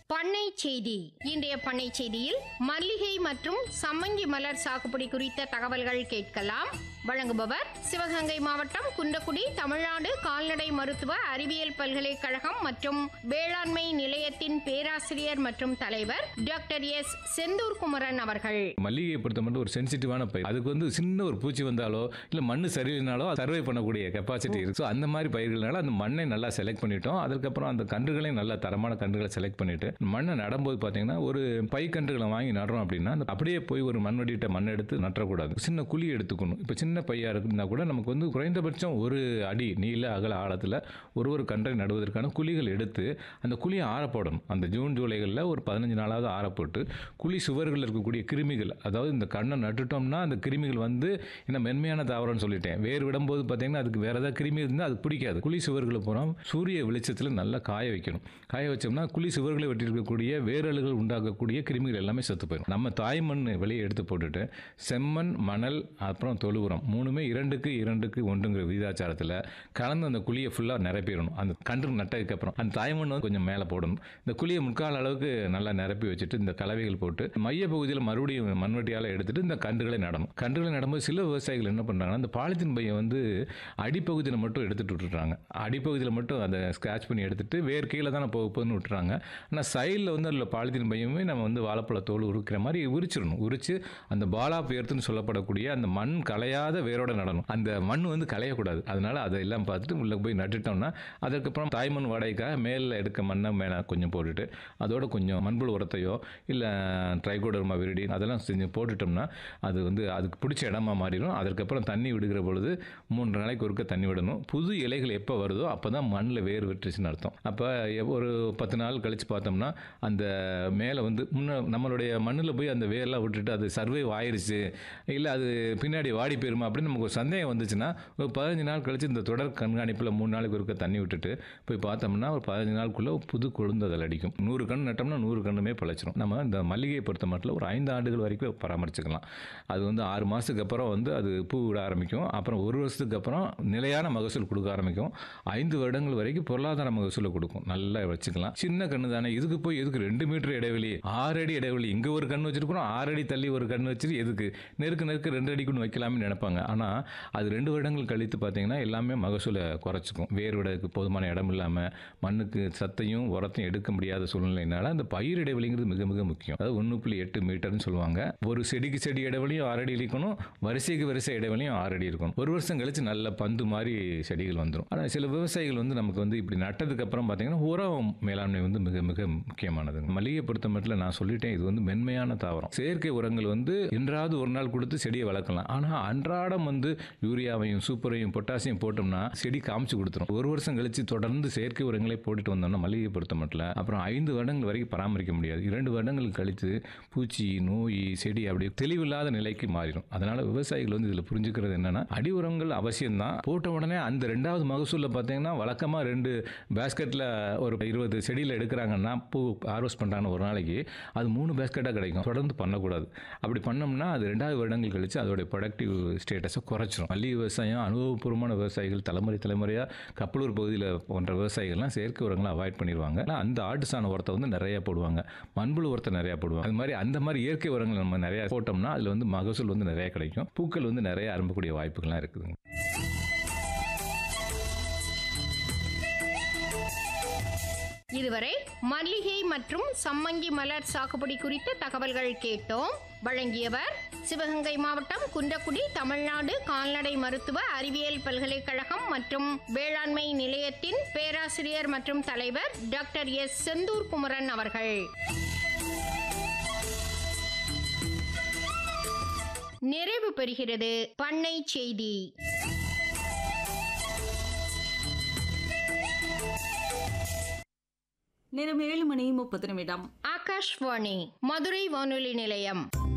பண்ணை செய்தி இன்றைய பண்ணை செய்தியில் மல்லிகை மற்றும் சம்மங்கி மலர் சாகுபடி குறித்த தகவல்கள் கேட்கலாம் வழங்குபவர் சிவகங்கை மாவட்டம் குன்றக்குடி தமிழ்நாடு கால்நடை மருத்துவ அறிவியல் பல்கலைக்கழகம் மற்றும் வேளாண்மை நிலையத்தின் பேராசிரியர் மற்றும் தலைவர் டாக்டர் எஸ் செந்தூர் குமரன் அவர்கள் மல்லிகையை பொறுத்த மட்டும் ஒரு சென்சிட்டிவான பயிர் அதுக்கு வந்து சின்ன ஒரு பூச்சி வந்தாலோ இல்லை மண் சரியில்லைனாலோ சர்வை பண்ணக்கூடிய கெப்பாசிட்டி இருக்கு ஸோ அந்த மாதிரி பயிர்களால அந்த மண்ணை நல்லா செலக்ட் பண்ணிட்டோம் அதுக்கப்புறம் அந்த கன்றுகளையும் நல்ல தரமான கன்றுகளை செலக்ட் பண்ணிட்டு மண்ணை நடும்போது பார்த்தீங்கன்னா ஒரு பை கன்றுகளை வாங்கி நடுறோம் அப்படின்னா அந்த அப்படியே போய் ஒரு மண் வடிட்ட மண் எடுத்து நட்டக்கூடாது சின்ன குழி எடுத்துக்கணும் இப்போ சின்ன பையா இருக்குன்னா கூட நமக்கு வந்து குறைந்தபட்சம் ஒரு அடி நீள அகல ஆழத்தில் ஒரு ஒரு கன்றை நடுவதற்கான குழிகள் எடுத்து அந்த குழியை ஆற போடணும் அந்த ஜூன் ஜூலைகளில் ஒரு பதினஞ்சு நாளாவது ஆற போட்டு குழி சுவர்கள் இருக்கக்கூடிய கிருமிகள் அதாவது இந்த கண்ணை நட்டுட்டோம்னா அந்த கிருமிகள் வந்து என்ன மென்மையான தாவரம்னு சொல்லிட்டேன் வேர் விடும்போது பார்த்தீங்கன்னா அதுக்கு வேற ஏதாவது கிருமி இருந்தால் அதுக்கு பிடிக்காது குழி சுவர்களை போகிறோம் சூரிய வெளிச்சத்தில் நல்லா காய வைக்கணும் காய வச்சோம்னா குழி சுவர்களை வெட்டி இருக்கக்கூடிய வேரல்கள் உண்டாக்கக்கூடிய கிருமிகள் எல்லாமே செத்து போயிடும் நம்ம தாய்மண் வெளியே எடுத்து போட்டுட்டு செம்மண் மணல் அப்புறம் தொழு உரம் மூணுமே இரண்டுக்கு இரண்டுக்கு ஒன்றுங்கிற விகிதாச்சாரத்தில் கலந்து அந்த குழியை ஃபுல்லாக நிரப்பிடணும் அந்த கன்று நட்டதுக்கப்புறம் அந்த தாய்மண் வந்து கொஞ்சம் மேலே போடணும் இந்த குழியை முக்கால் அளவுக்கு நல்லா நிரப்பி வச்சுட்டு இந்த கலவைகள் போட்டு மைய பகுதியில் மறுபடியும் மண்வெட்டியால் எடுத்துட்டு இந்த கன்றுகளை நடணும் கன்றுகளை நடும்போது சில விவசாயிகள் என்ன பண்ணுறாங்கன்னா அந்த பாலித்தீன் பையை வந்து அடிப்பகுதியில் மட்டும் எடுத்துட்டு விட்டுறாங்க அடிப்பகுதியில் மட்டும் அதை ஸ்க்ராச் பண்ணி எடுத்துட்டு வேர் கீழே தானே போக போகுதுன்னு விட்டுறாங்க ஆனால் சைடில் வந்து அதில் பாலித்தீன் பையுமே நம்ம வந்து வாழைப்பழ தோல் உரிக்கிற மாதிரி உரிச்சிடணும் உரிச்சு அந்த பாலா பேர்த்துன்னு சொல்லப்படக்கூடிய அந்த மண் கலையாத வேரோட நடணும் அந்த மண் வந்து கலையக்கூடாது அதனால அதை எல்லாம் பார்த்துட்டு உள்ளே போய் நட்டுட்டோம்னா அதுக்கப்புறம் தாய்மண் வாடகைக்காக மேலே எடுக்க மண்ணை மேலே கொஞ்சம் போட்டுட்டு அதோட கொஞ்சம் மண்புழு உரத்தையோ இல்லை ட்ரைகோடர்மா விரிடி அதெல்லாம் செஞ்சு போட்டுட்டோம்னா அது வந்து அதுக்கு பிடிச்ச இடமா மாறிடும் அதற்கப்புறம் தண்ணி விடுகிற பொழுது மூன்று நாளைக்கு ஒருக்க தண்ணி விடணும் புது இலைகள் எப்போ வருதோ அப்போ தான் மண்ணில் வேர் விட்டுருச்சுன்னு அர்த்தம் அப்போ ஒரு பத்து நாள் கழித்து பார்த்தோம்னா அந்த மேலே வந்து முன்ன நம்மளுடைய மண்ணில் போய் அந்த வேர்லாம் விட்டுட்டு அது சர்வே ஆயிருச்சு இல்லை அது பின்னாடி வாடி போயிருமா அப்படின்னு நமக்கு ஒரு சந்தேகம் வந்துச்சுன்னா ஒரு பதினஞ்சு நாள் கழித்து இந்த தொடர் கண்காணிப்பில் மூணு நாளைக்கு ஒருக்க தண்ணி விட்டுட்டு போய் பார்த்தோம்னா ஒரு பதினஞ்சு நாளுக்குள்ளே புது கொழுந்து அதில் அடிக்கும் நூறு கண் நட்டோம்னா நூறு கண்ணுமே பழச்சிரும் நம்ம இந்த மல்லிகையை பொறுத்த மட்டும் ஒரு ஐந்து ஆண்டுகள் வரைக்கும் பராமரிச்சுக்கலாம் அது வந்து ஆறு மாதத்துக்கு அப்புறம் வந்து அது பூ விட ஆரம்பிக்கும் அப்புறம் ஒரு வருஷத்துக்கு அப்புறம் நிலையான மகசூல் கொடுக்க ஆரம்பிக்கும் ஐந்து வருடங்கள் வரைக்கும் பொருளாதார மகசூலை கொடுக்கும் நல்லா வச்சுக்கலாம் சின்ன கண்ணு தானே இதுக்கு போய் எதுக்கு ரெண்டு மீட்டர் இடைவெளி ஆறு அடி இடைவெளி இங்கே ஒரு கண்ணு வச்சிருக்கிறோம் ஆறு அடி தள்ளி ஒரு கண்ணு வச்சுட்டு எதுக்கு நெருக்க நெருக்க ரெண்டு அடிக்குன்னு வைக்கலாம்னு நினைப்பாங்க ஆனால் அது ரெண்டு வருடங்கள் கழித்து பார்த்தீங்கன்னா எல்லாமே மகசூலை குறைச்சிக்கும் வேர் விடக்கு போதுமான இடம் இல்லாமல் மண்ணுக்கு சத்தையும் உரத்தையும் எடுக்க முடியாத சூழ்நிலையினால அந்த பயிர் இடைவெளிங்கிறது மிக மிக முக்கியம் அதாவது ஒன்று புள்ளி எட்டு மீட்டர்னு சொல்லுவாங்க ஒரு செடிக்கு செடி இடைவெளியும் ஆறு அடி இருக்கணும் வரிசைக்கு வரிசை இடைவெளியும் ஆறு அடி இருக்கணும் ஒரு வருஷம் கழிச்சு நல்ல பந்து மாதிரி செடிகள் வந்துடும் ஆனால் சில விவசாயிகள் வந்து நமக்கு வந்து இப்படி நட்டதுக்கு அப்புறம் பார்த்தீங்கன்னா உரம் மேலாண்மை வந்து மிக மிக முக்கியமானது மல்லிகை பொறுத்த மட்டும் நான் சொல்லிட்டேன் இது வந்து மென்மையான தாவரம் செயற்கை உரங்கள் வந்து என்றாவது ஒரு நாள் கொடுத்து செடியை வளர்க்கலாம் ஆனால் அன்றாடம் வந்து யூரியாவையும் சூப்பரையும் பொட்டாசியம் போட்டோம்னா செடி காமிச்சு கொடுத்துரும் ஒரு வருஷம் கழிச்சு தொடர்ந்து செயற்கை உரங்களை போட்டுட்டு வந்தோம்னா மல்லிகை பொறுத்த மட்டும் அப்புறம் ஐந்து வருடங்கள் வரைக்கும் பராமரிக்க முடியாது இரண்டு வருடங்கள் கழித்து பூச்சி நோய் செடி அப்படி தெளிவில்லாத நிலைக்கு மாறிடும் அதனால விவசாயிகள் வந்து இதில் புரிஞ்சுக்கிறது என்னன்னா அடி உரங்கள் அவசியம்தான் போட்ட உடனே அந்த ரெண்டாவது மகசூலில் பார்த்தீங்கன்னா வழக்கமாக ரெண்டு பேஸ்கெட்டில் ஒரு இருபது செடியில் எடுக்கிறாங்கன்னா பூ ஹார்வெஸ்ட் பண்ணுறாங்க ஒரு நாளைக்கு அது மூணு பேஸ்கெட்டாக கிடைக்கும் தொடர்ந்து பண்ணக்கூடாது அப்படி பண்ணோம்னா அது ரெண்டாவது வருடங்கள் கழிச்சு அதோடைய ப்ரொடக்டிவ் ஸ்டேட்டஸை குறைச்சிரும் மல்லிகை விவசாயம் அனுபவபூர்வமான விவசாயிகள் தலைமுறை தலைமுறையாக கப்பலூர் பகுதியில் போன்ற விவசாயிகள்லாம் செயற்கை உரங்களை அவாய்ட் பண்ணிடுவாங்க ஆனா அந்த ஆட்டு சாண உரத்தை வந்து நிறைய போடுவாங்க மண்புழு உரத்தை நிறைய போடுவாங்க அது மாதிரி அந்த மாதிரி இயற்கை உரங்கள் நம்ம நிறைய போட்டோம்னா அதில் வந்து மகசூல் வந்து நிறைய கிடைக்கும் பூக்கள் வந்து நிறைய அரும்பக்கூடிய வாய்ப்புகள்லாம் இருக்குதுங்க இதுவரை மல்லிகை மற்றும் சம்மங்கி மலர் சாகுபடி குறித்த தகவல்கள் கேட்டோம் வழங்கியவர் சிவகங்கை மாவட்டம் குன்றக்குடி தமிழ்நாடு கால்நடை மருத்துவ அறிவியல் பல்கலைக்கழகம் மற்றும் வேளாண்மை நிலையத்தின் பேராசிரியர் மற்றும் தலைவர் டாக்டர் எஸ் செந்தூர் குமரன் அவர்கள் நிறைவு பெறுகிறது பண்ணை செய்தி நேரம் ஏழு மணி முப்பது நிமிடம் ஆகாஷ்வாணி மதுரை வானொலி நிலையம்